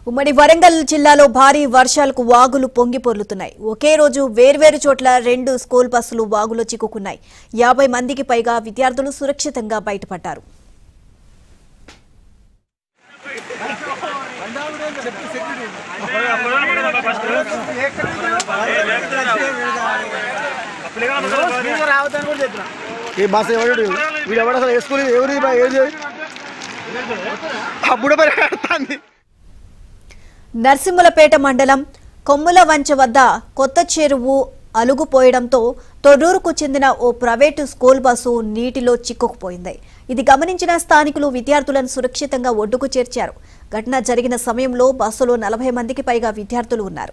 ఉమ్మడి వరంగల్ జిల్లాలో భారీ వర్షాలకు వాగులు పొంగి పొర్లుతున్నాయి ఒకే రోజు వేర్వేరు చోట్ల రెండు స్కూల్ బస్సులు వాగులో చిక్కుకున్నాయి యాభై మందికి పైగా విద్యార్థులు సురక్షితంగా బయటపడ్డారు ఈ బస్సు ఎవడు వీడు ఎవడు అసలు ఏ స్కూల్ ఎవరు ఇది బా- ఏది అప్పుడు పరిగెడుతుంది నర్సింహులపేట మండలం కొమ్ముల వంచ వద్ద కొత్త చెరువు అలుగుపోయడంతో తొర్రూరుకు చెందిన ఓ ప్రైవేటు స్కూల్ బస్సు నీటిలో చిక్కుకుపోయింది ఇది గమనించిన స్థానికులు విద్యార్థులను సురక్షితంగా ఒడ్డుకు చేర్చారు ఘటన జరిగిన సమయంలో బస్సులో నలభై మందికి పైగా విద్యార్థులు ఉన్నారు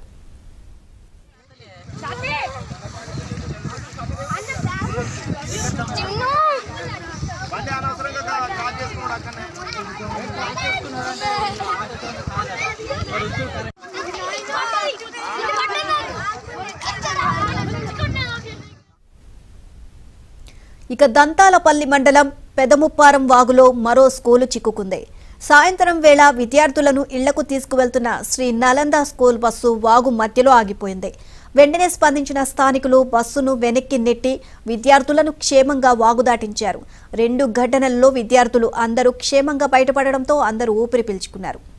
ఇక దంతాలపల్లి మండలం పెదముప్పారం వాగులో మరో స్కూలు చిక్కుకుంది సాయంత్రం వేళ విద్యార్థులను ఇళ్లకు తీసుకువెళ్తున్న శ్రీ నలంద స్కూల్ బస్సు వాగు మధ్యలో ఆగిపోయింది వెంటనే స్పందించిన స్థానికులు బస్సును వెనక్కి నెట్టి విద్యార్థులను క్షేమంగా వాగు దాటించారు రెండు ఘటనల్లో విద్యార్థులు అందరూ క్షేమంగా బయటపడడంతో అందరూ ఊపిరి పీల్చుకున్నారు